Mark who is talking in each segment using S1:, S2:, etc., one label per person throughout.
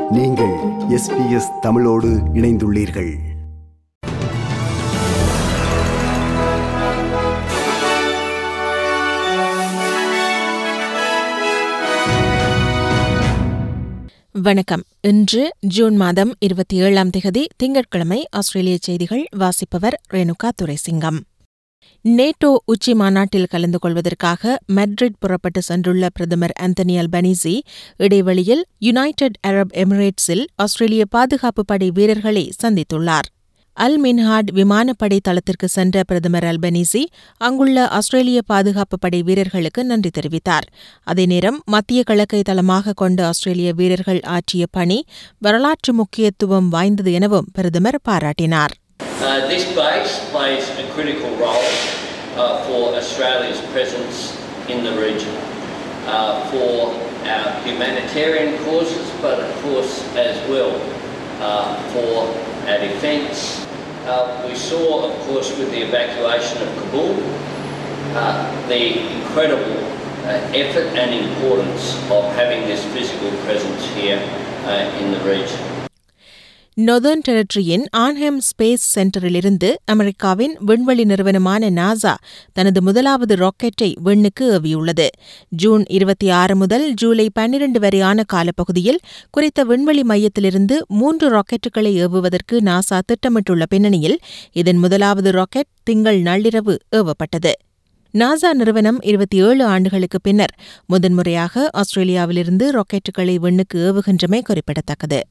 S1: நீங்கள் எஸ்பிஎஸ் தமிழோடு இணைந்துள்ளீர்கள்
S2: வணக்கம் இன்று ஜூன் மாதம் இருபத்தி ஏழாம் திகதி திங்கட்கிழமை ஆஸ்திரேலிய செய்திகள் வாசிப்பவர் ரேணுகா துரைசிங்கம் நேட்டோ உச்சி மாநாட்டில் கலந்து கொள்வதற்காக மெட்ரிட் புறப்பட்டு சென்றுள்ள பிரதமர் ஆந்தனி அல்பனீசி இடைவெளியில் யுனைடெட் அரப் எமிரேட்ஸில் ஆஸ்திரேலிய பாதுகாப்பு படை வீரர்களை சந்தித்துள்ளார் அல் மின்ஹாட் விமானப்படை தளத்திற்கு சென்ற பிரதமர் அல்பனீசி அங்குள்ள ஆஸ்திரேலிய பாதுகாப்பு படை வீரர்களுக்கு நன்றி தெரிவித்தார் அதே நேரம் மத்திய கிழக்கை தளமாக கொண்ட ஆஸ்திரேலிய வீரர்கள் ஆற்றிய பணி வரலாற்று முக்கியத்துவம் வாய்ந்தது எனவும் பிரதமர் பாராட்டினார்
S3: Uh, this base plays a critical role uh, for Australia's presence in the region, uh, for our humanitarian causes, but of course as well uh, for our defence. Uh, we saw, of course, with the evacuation of Kabul, uh, the incredible uh, effort and importance of having this physical presence here uh, in the region.
S2: Northern டெரிட்டரியின் Arnhem space சென்டரிலிருந்து அமெரிக்காவின் விண்வெளி நிறுவனமான NASA தனது முதலாவது ராக்கெட்டை விண்ணுக்கு ஏவியுள்ளது June இருபத்தி ஆறு முதல் ஜூலை பன்னிரண்டு வரையான காலப்பகுதியில் குறித்த விண்வெளி மையத்திலிருந்து மூன்று ராக்கெட்டுகளை ஏவுவதற்கு நாசா திட்டமிட்டுள்ள பின்னணியில் இதன் முதலாவது ராக்கெட் திங்கள் நள்ளிரவு ஏவப்பட்டது நாசா நிறுவனம் இருபத்தி ஏழு ஆண்டுகளுக்கு பின்னர் முதன்முறையாக ஆஸ்திரேலியாவிலிருந்து ராக்கெட்டுகளை விண்ணுக்கு ஏவுகின்றமை குறிப்பிடத்தக்கது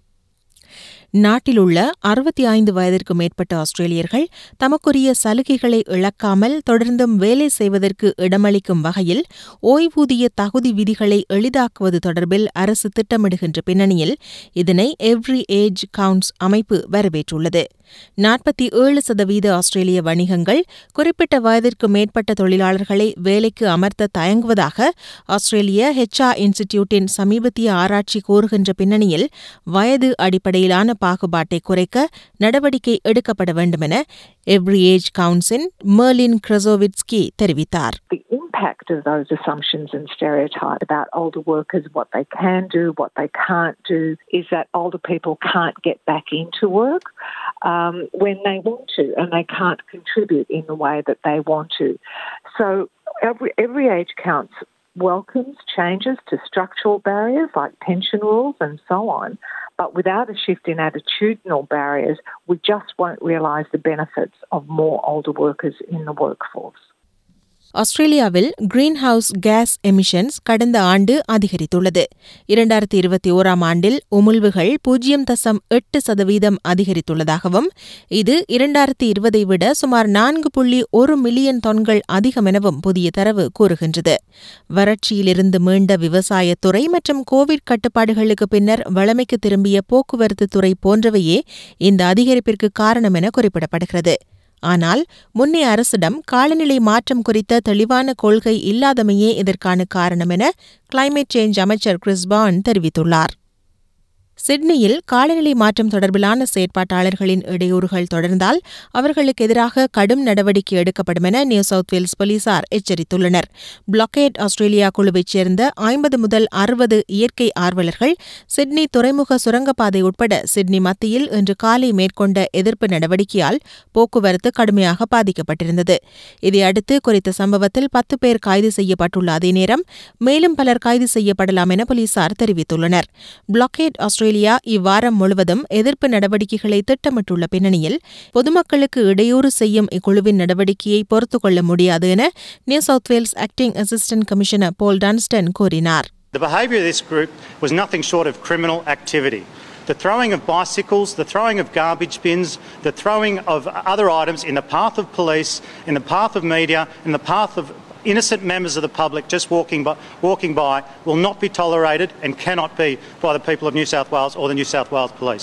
S2: நாட்டில் உள்ள அறுபத்தி ஐந்து வயதிற்கு மேற்பட்ட ஆஸ்திரேலியர்கள் தமக்குரிய சலுகைகளை இழக்காமல் தொடர்ந்தும் வேலை செய்வதற்கு இடமளிக்கும் வகையில் ஓய்வூதிய தகுதி விதிகளை எளிதாக்குவது தொடர்பில் அரசு திட்டமிடுகின்ற பின்னணியில் இதனை எவ்ரி ஏஜ் கவுண்ட்ஸ் அமைப்பு வரவேற்றுள்ளது நாற்பத்தி ஏழு சதவீத ஆஸ்திரேலிய வணிகங்கள் குறிப்பிட்ட வயதிற்கு மேற்பட்ட தொழிலாளர்களை வேலைக்கு அமர்த்த தயங்குவதாக ஆஸ்திரேலிய ஹெச்ஆர் இன்ஸ்டிடியூட்டின் சமீபத்திய ஆராய்ச்சி கூறுகின்ற பின்னணியில் வயது அடிப்படையிலான பாகுபாட்டை குறைக்க நடவடிக்கை எடுக்கப்பட வேண்டுமென எவ்ரி ஏஜ் கவுன்சின் மெர்லின் கிரசோவிட்ஸ்கி தெரிவித்தார்
S4: the impact of those assumptions and stereotypes about older workers, what they can do, what they can't do, is that older people can't get back into work um, when they want to and they can't contribute in the way that they want to. So every, every age counts welcomes changes to structural barriers like pension rules and so on. But without a shift in attitudinal barriers, we just won't realise the benefits of more older workers in the workforce.
S2: ஆஸ்திரேலியாவில் greenhouse gas emissions கடந்த ஆண்டு அதிகரித்துள்ளது இரண்டாயிரத்தி இருபத்தி ஓராம் ஆண்டில் உமிழ்வுகள் பூஜ்ஜியம் தசம் எட்டு சதவீதம் அதிகரித்துள்ளதாகவும் இது இரண்டாயிரத்தி இருபதை விட சுமார் நான்கு புள்ளி ஒரு மில்லியன் தொன்கள் அதிகம் எனவும் புதிய தரவு கூறுகின்றது வறட்சியிலிருந்து மீண்ட விவசாயத்துறை மற்றும் கோவிட் கட்டுப்பாடுகளுக்கு பின்னர் வளமைக்கு திரும்பிய போக்குவரத்து துறை போன்றவையே இந்த அதிகரிப்பிற்கு காரணம் என குறிப்பிடப்படுகிறது ஆனால் முன்னே அரசிடம் காலநிலை மாற்றம் குறித்த தெளிவான கொள்கை இல்லாதமையே இதற்கான காரணம் என கிளைமேட் சேஞ்ச் அமைச்சர் கிறிஸ்பான் தெரிவித்துள்ளார் சிட்னியில் காலநிலை மாற்றம் தொடர்பிலான செயற்பாட்டாளர்களின் இடையூறுகள் தொடர்ந்தால் அவர்களுக்கு எதிராக கடும் நடவடிக்கை எடுக்கப்படும் என நியூ சவுத் வேல்ஸ் போலீசார் எச்சரித்துள்ளனர் பிளாக்கேட் ஆஸ்திரேலியா குழுவைச் சேர்ந்த ஐம்பது முதல் அறுபது இயற்கை ஆர்வலர்கள் சிட்னி துறைமுக சுரங்கப்பாதை உட்பட சிட்னி மத்தியில் இன்று காலை மேற்கொண்ட எதிர்ப்பு நடவடிக்கையால் போக்குவரத்து கடுமையாக பாதிக்கப்பட்டிருந்தது இதையடுத்து குறித்த சம்பவத்தில் பத்து பேர் கைது செய்யப்பட்டுள்ள அதே நேரம் மேலும் பலர் கைது செய்யப்படலாம் என போலீசார் தெரிவித்துள்ளனர் பிளாக்கேட் ஆஸ்திரேலியா இவ்வாரம் முழுவதும் எதிர்ப்பு நடவடிக்கைகளை திட்டமிட்டுள்ள பின்னணியில் பொதுமக்களுக்கு இடையூறு செய்யும் இக்குழுவின் நடவடிக்கையை பொறுத்துக் கொள்ள முடியாது என New South Wales acting assistant commissioner Paul Dunstan கூறினார்
S5: The behaviour of this group was nothing short of criminal activity. The throwing of bicycles, the throwing of garbage bins, the throwing of other items in the path of police, in the path of media, in the path of innocent members of the public just walking by, walking by will not be tolerated and cannot be by the people of New South Wales or the New South Wales Police.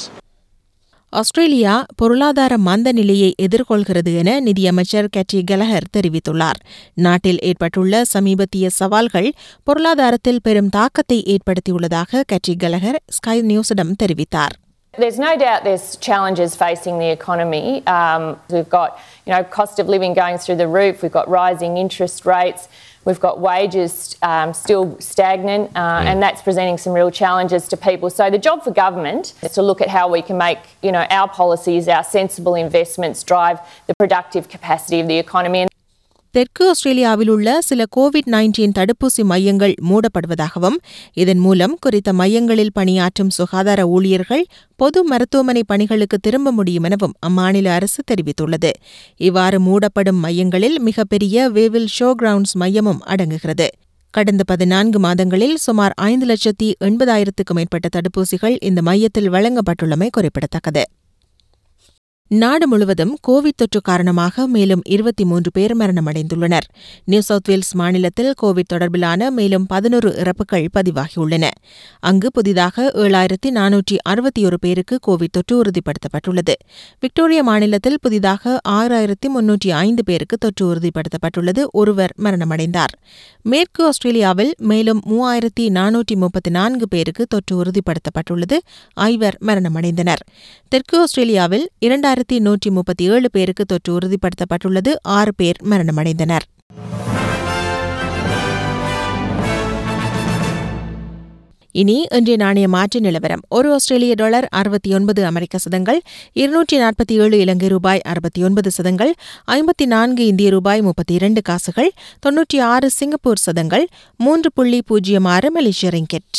S2: Australia பொருளாதார மந்த நிலையை எதிர்கொள்கிறது என நிதியமைச்சர் கேட்டி கலஹர் தெரிவித்துள்ளார் நாட்டில் ஏற்பட்டுள்ள சமீபத்திய சவால்கள் பொருளாதாரத்தில் பெரும் தாக்கத்தை ஏற்படுத்தியுள்ளதாக கேட்டி கலஹர் ஸ்கை நியூஸிடம் தெரிவித்தார்
S6: There's no doubt there's challenges facing the economy. Um, we've got, you know, cost of living going through the roof. We've got rising interest rates. We've got wages um, still stagnant, uh, and that's presenting some real challenges to people. So the job for government is to look at how we can make, you know, our policies, our sensible investments drive the productive capacity of the economy.
S2: தெற்கு ஆஸ்திரேலியாவில் உள்ள சில Covid nineteen தடுப்பூசி மையங்கள் மூடப்படுவதாகவும் இதன் மூலம் குறித்த மையங்களில் பணியாற்றும் சுகாதார ஊழியர்கள் பொது மருத்துவமனை பணிகளுக்கு திரும்ப முடியும் எனவும் அம்மாநில அரசு தெரிவித்துள்ளது இவ்வாறு மூடப்படும் மையங்களில் மிகப்பெரிய வேவில் ஷோ கிரவுண்ட்ஸ் மையமும் அடங்குகிறது கடந்த பதினான்கு மாதங்களில் சுமார் ஐந்து லட்சத்தி எண்பதாயிரத்துக்கும் மேற்பட்ட தடுப்பூசிகள் இந்த மையத்தில் வழங்கப்பட்டுள்ளமை குறிப்பிடத்தக்கது நாடு முழுவதும் கோவிட் தொற்று காரணமாக மேலும் இருபத்தி மூன்று பேர் மரணமடைந்துள்ளனர் நியூ சவுத் வேல்ஸ் மாநிலத்தில் கோவிட் தொடர்பிலான மேலும் பதினொரு இறப்புகள் பதிவாகியுள்ளன அங்கு புதிதாக ஏழாயிரத்தி நானூற்றி அறுபத்தி ஒரு பேருக்கு கோவிட் தொற்று உறுதிப்படுத்தப்பட்டுள்ளது விக்டோரியா மாநிலத்தில் புதிதாக ஆறாயிரத்தி முன்னூற்றி ஐந்து பேருக்கு தொற்று உறுதிப்படுத்தப்பட்டுள்ளது ஒருவர் மரணமடைந்தார் மேற்கு ஆஸ்திரேலியாவில் மேலும் மூவாயிரத்தி நானூற்றி முப்பத்தி நான்கு பேருக்கு தொற்று உறுதிப்படுத்தப்பட்டுள்ளது ஐவர் மரணமடைந்தனர் தெற்கு ஆஸ்திரேலியாவில் இரண்டாயிரத்தி நூற்றி முப்பத்தி ஏழு பேருக்கு தொற்று உறுதிப்படுத்தப்பட்டுள்ளது ஆறு பேர் மரணமடைந்தனர் இனி இன்றைய நாணய மாற்று நிலவரம் ஒரு ஆஸ்திரேலிய டாலர் அறுபத்தி ஒன்பது அமெரிக்க சதங்கள் இருநூற்றி நாற்பத்தி ஏழு இலங்கை ரூபாய் அறுபத்தி ஒன்பது சதங்கள் ஐம்பத்தி நான்கு இந்திய ரூபாய் முப்பத்தி இரண்டு காசுகள் தொன்னூற்றி ஆறு சிங்கப்பூர் சதங்கள் மூன்று புள்ளி பூஜ்ஜியம் ஆறு மலேசிய ரிங்கெட்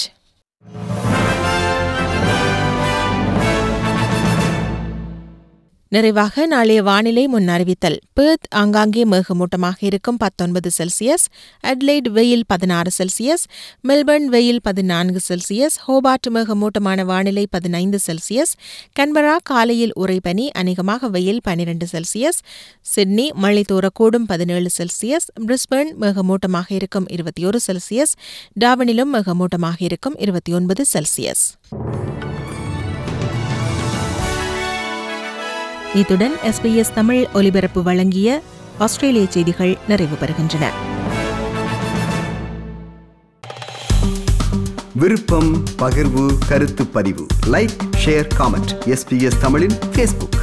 S2: நிறைவாக நாளைய வானிலை முன் அறிவித்தல் பெர்த் ஆங்காங்கே மேகமூட்டமாக இருக்கும் பத்தொன்பது செல்சியஸ் அட்லைட் வெயில் பதினாறு செல்சியஸ் மெல்பர்ன் வெயில் பதினான்கு செல்சியஸ் ஹோபார்ட் மேகமூட்டமான வானிலை பதினைந்து செல்சியஸ் கன்பரா காலையில் உறைபனி அநேகமாக வெயில் பனிரெண்டு செல்சியஸ் சிட்னி மழை தூரக்கூடும் பதினேழு செல்சியஸ் பிரிஸ்பர்ன் மேகமூட்டமாக இருக்கும் இருபத்தி ஒரு செல்சியஸ் டாவனிலும் மேகமூட்டமாக இருக்கும் இருபத்தி ஒன்பது செல்சியஸ் இத்துடன் எஸ்பிஎஸ் தமிழ் ஒலிபரப்பு வழங்கிய ஆஸ்திரேலிய செய்திகள் நிறைவு பெறுகின்றன
S1: விருப்பம் பகிர்வு கருத்து பதிவு லைக் ஷேர் காமெண்ட் எஸ்பிஎஸ் தமிழின் ஃபேஸ்புக்